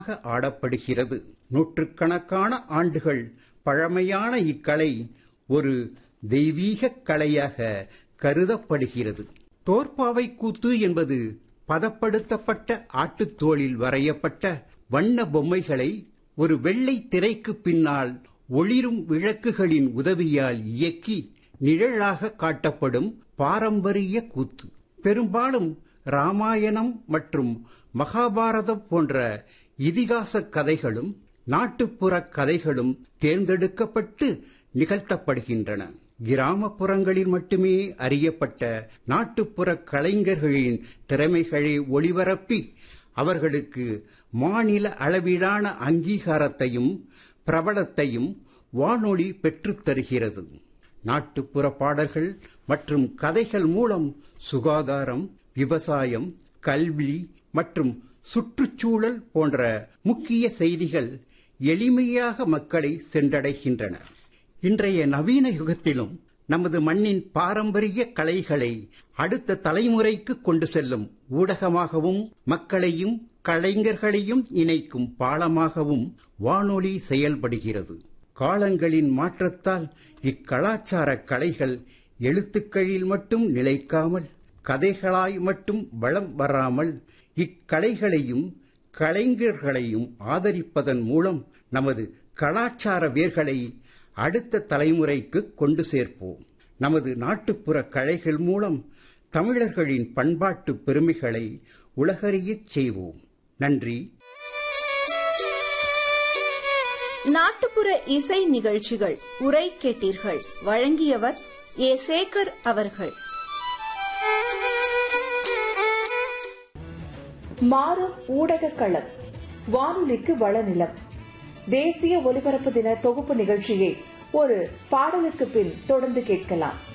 ஆடப்படுகிறது நூற்றுக்கணக்கான ஆண்டுகள் பழமையான இக்கலை ஒரு தெய்வீக கலையாக கருதப்படுகிறது தோற்பாவை கூத்து என்பது பதப்படுத்தப்பட்ட ஆட்டுத்தோளில் வரையப்பட்ட வண்ண பொம்மைகளை ஒரு வெள்ளை திரைக்கு பின்னால் ஒளிரும் விளக்குகளின் உதவியால் இயக்கி நிழலாக காட்டப்படும் பாரம்பரிய கூத்து பெரும்பாலும் ராமாயணம் மற்றும் மகாபாரதம் போன்ற இதிகாச கதைகளும் நாட்டுப்புற கதைகளும் தேர்ந்தெடுக்கப்பட்டு நிகழ்த்தப்படுகின்றன கிராமப்புறங்களில் மட்டுமே அறியப்பட்ட நாட்டுப்புற கலைஞர்களின் திறமைகளை ஒளிபரப்பி அவர்களுக்கு மாநில அளவிலான அங்கீகாரத்தையும் பிரபலத்தையும் வானொலி பெற்றுத் தருகிறது நாட்டுப்புற பாடல்கள் மற்றும் கதைகள் மூலம் சுகாதாரம் விவசாயம் கல்வி மற்றும் சுற்றுச்சூழல் போன்ற முக்கிய செய்திகள் எளிமையாக மக்களை சென்றடைகின்றன இன்றைய நவீன யுகத்திலும் நமது மண்ணின் பாரம்பரிய கலைகளை அடுத்த தலைமுறைக்கு கொண்டு செல்லும் ஊடகமாகவும் மக்களையும் கலைஞர்களையும் இணைக்கும் பாலமாகவும் வானொலி செயல்படுகிறது காலங்களின் மாற்றத்தால் இக்கலாச்சார கலைகள் எழுத்துக்களில் மட்டும் நிலைக்காமல் கதைகளாய் மட்டும் வளம் வராமல் இக்கலைகளையும் கலைஞர்களையும் ஆதரிப்பதன் மூலம் நமது கலாச்சார வேர்களை அடுத்த தலைமுறைக்கு கொண்டு சேர்ப்போம் நமது நாட்டுப்புற கலைகள் மூலம் தமிழர்களின் பண்பாட்டு பெருமைகளை உலகறியச் செய்வோம் நன்றி நாட்டுப்புற இசை நிகழ்ச்சிகள் உரை கேட்டீர்கள் வழங்கியவர் ஏ சேகர் அவர்கள் மாறும் ஊடக களம் வானொலிக்கு வளநிலம் தேசிய ஒலிபரப்பு தின தொகுப்பு நிகழ்ச்சியை ஒரு பாடலுக்கு பின் தொடர்ந்து கேட்கலாம்